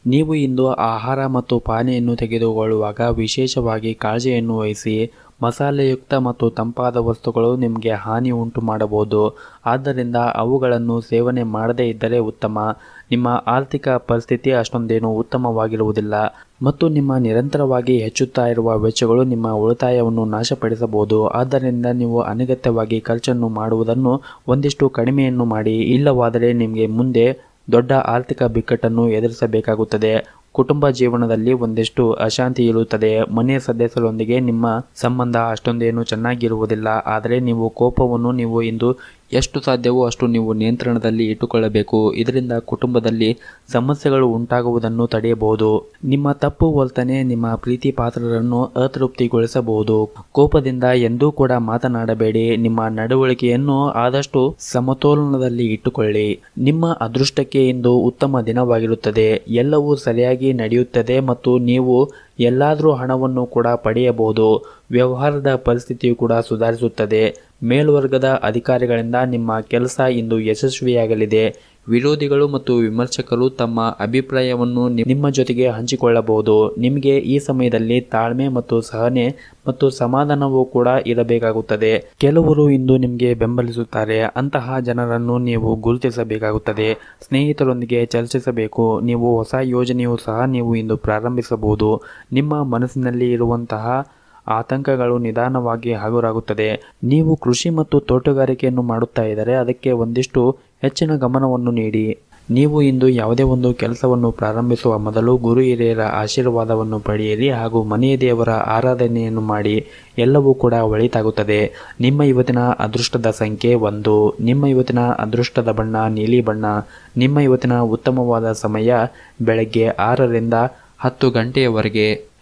ನೀವು ಇಂದು ಆಹಾರ ಮತ್ತು ಪಾನೀಯನ್ನು ತೆಗೆದುಕೊಳ್ಳುವಾಗ ವಿಶೇಷವಾಗಿ ಕಾಳಜಿಯನ್ನು ವಹಿಸಿ ಮಸಾಲೆಯುಕ್ತ ಮತ್ತು ತಂಪಾದ ವಸ್ತುಗಳು ನಿಮಗೆ ಹಾನಿ ಉಂಟು ಮಾಡಬಹುದು ಆದ್ದರಿಂದ ಅವುಗಳನ್ನು ಸೇವನೆ ಮಾಡದೇ ಇದ್ದರೆ ಉತ್ತಮ ನಿಮ್ಮ ಆರ್ಥಿಕ ಪರಿಸ್ಥಿತಿ ಅಷ್ಟೊಂದೇನು ಉತ್ತಮವಾಗಿರುವುದಿಲ್ಲ ಮತ್ತು ನಿಮ್ಮ ನಿರಂತರವಾಗಿ ಹೆಚ್ಚುತ್ತಾ ಇರುವ ವೆಚ್ಚಗಳು ನಿಮ್ಮ ಉಳಿತಾಯವನ್ನು ನಾಶಪಡಿಸಬಹುದು ಆದ್ದರಿಂದ ನೀವು ಅನಗತ್ಯವಾಗಿ ಖರ್ಚನ್ನು ಮಾಡುವುದನ್ನು ಒಂದಿಷ್ಟು ಕಡಿಮೆಯನ್ನು ಮಾಡಿ ಇಲ್ಲವಾದರೆ ನಿಮಗೆ ಮುಂದೆ ದೊಡ್ಡ ಆರ್ಥಿಕ ಬಿಕ್ಕಟ್ಟನ್ನು ಎದುರಿಸಬೇಕಾಗುತ್ತದೆ ಕುಟುಂಬ ಜೀವನದಲ್ಲಿ ಒಂದಿಷ್ಟು ಅಶಾಂತಿ ಇರುತ್ತದೆ ಮನೆಯ ಸದಸ್ಯರೊಂದಿಗೆ ನಿಮ್ಮ ಸಂಬಂಧ ಅಷ್ಟೊಂದೇನು ಚೆನ್ನಾಗಿರುವುದಿಲ್ಲ ಆದರೆ ನೀವು ಕೋಪವನ್ನು ನೀವು ಇಂದು ಎಷ್ಟು ಸಾಧ್ಯವೋ ಅಷ್ಟು ನೀವು ನಿಯಂತ್ರಣದಲ್ಲಿ ಇಟ್ಟುಕೊಳ್ಳಬೇಕು ಇದರಿಂದ ಕುಟುಂಬದಲ್ಲಿ ಸಮಸ್ಯೆಗಳು ಉಂಟಾಗುವುದನ್ನು ತಡೆಯಬಹುದು ನಿಮ್ಮ ತಪ್ಪು ವರ್ತನೆ ನಿಮ್ಮ ಪ್ರೀತಿ ಪಾತ್ರರನ್ನು ಅತೃಪ್ತಿಗೊಳಿಸಬಹುದು ಕೋಪದಿಂದ ಎಂದೂ ಕೂಡ ಮಾತನಾಡಬೇಡಿ ನಿಮ್ಮ ನಡವಳಿಕೆಯನ್ನು ಆದಷ್ಟು ಸಮತೋಲನದಲ್ಲಿ ಇಟ್ಟುಕೊಳ್ಳಿ ನಿಮ್ಮ ಅದೃಷ್ಟಕ್ಕೆ ಇಂದು ಉತ್ತಮ ದಿನವಾಗಿರುತ್ತದೆ ಎಲ್ಲವೂ ಸರಿಯಾಗಿ ನಡೆಯುತ್ತದೆ ಮತ್ತು ನೀವು ಎಲ್ಲಾದರೂ ಹಣವನ್ನು ಕೂಡ ಪಡೆಯಬಹುದು ವ್ಯವಹಾರದ ಪರಿಸ್ಥಿತಿಯು ಕೂಡ ಸುಧಾರಿಸುತ್ತದೆ ಮೇಲ್ವರ್ಗದ ಅಧಿಕಾರಿಗಳಿಂದ ನಿಮ್ಮ ಕೆಲಸ ಇಂದು ಯಶಸ್ವಿಯಾಗಲಿದೆ ವಿರೋಧಿಗಳು ಮತ್ತು ವಿಮರ್ಶಕರು ತಮ್ಮ ಅಭಿಪ್ರಾಯವನ್ನು ನಿಮ್ಮ ಜೊತೆಗೆ ಹಂಚಿಕೊಳ್ಳಬಹುದು ನಿಮಗೆ ಈ ಸಮಯದಲ್ಲಿ ತಾಳ್ಮೆ ಮತ್ತು ಸಹನೆ ಮತ್ತು ಸಮಾಧಾನವೂ ಕೂಡ ಇರಬೇಕಾಗುತ್ತದೆ ಕೆಲವರು ಇಂದು ನಿಮಗೆ ಬೆಂಬಲಿಸುತ್ತಾರೆ ಅಂತಹ ಜನರನ್ನು ನೀವು ಗುರುತಿಸಬೇಕಾಗುತ್ತದೆ ಸ್ನೇಹಿತರೊಂದಿಗೆ ಚರ್ಚಿಸಬೇಕು ನೀವು ಹೊಸ ಯೋಜನೆಯೂ ಸಹ ನೀವು ಇಂದು ಪ್ರಾರಂಭಿಸಬಹುದು ನಿಮ್ಮ ಮನಸ್ಸಿನಲ್ಲಿ ಇರುವಂತಹ ಆತಂಕಗಳು ನಿಧಾನವಾಗಿ ಹಗುರಾಗುತ್ತದೆ ನೀವು ಕೃಷಿ ಮತ್ತು ತೋಟಗಾರಿಕೆಯನ್ನು ಮಾಡುತ್ತಾ ಇದ್ದರೆ ಅದಕ್ಕೆ ಒಂದಿಷ್ಟು ಹೆಚ್ಚಿನ ಗಮನವನ್ನು ನೀಡಿ ನೀವು ಇಂದು ಯಾವುದೇ ಒಂದು ಕೆಲಸವನ್ನು ಪ್ರಾರಂಭಿಸುವ ಮೊದಲು ಗುರು ಹಿರಿಯರ ಆಶೀರ್ವಾದವನ್ನು ಪಡೆಯಿರಿ ಹಾಗೂ ಮನೆಯ ದೇವರ ಆರಾಧನೆಯನ್ನು ಮಾಡಿ ಎಲ್ಲವೂ ಕೂಡ ಒಳಿತಾಗುತ್ತದೆ ನಿಮ್ಮ ಇವತ್ತಿನ ಅದೃಷ್ಟದ ಸಂಖ್ಯೆ ಒಂದು ನಿಮ್ಮ ಇವತ್ತಿನ ಅದೃಷ್ಟದ ಬಣ್ಣ ನೀಲಿ ಬಣ್ಣ ನಿಮ್ಮ ಇವತ್ತಿನ ಉತ್ತಮವಾದ ಸಮಯ ಬೆಳಗ್ಗೆ ಆರರಿಂದ ಹತ್ತು ಗಂಟೆಯವರೆಗೆ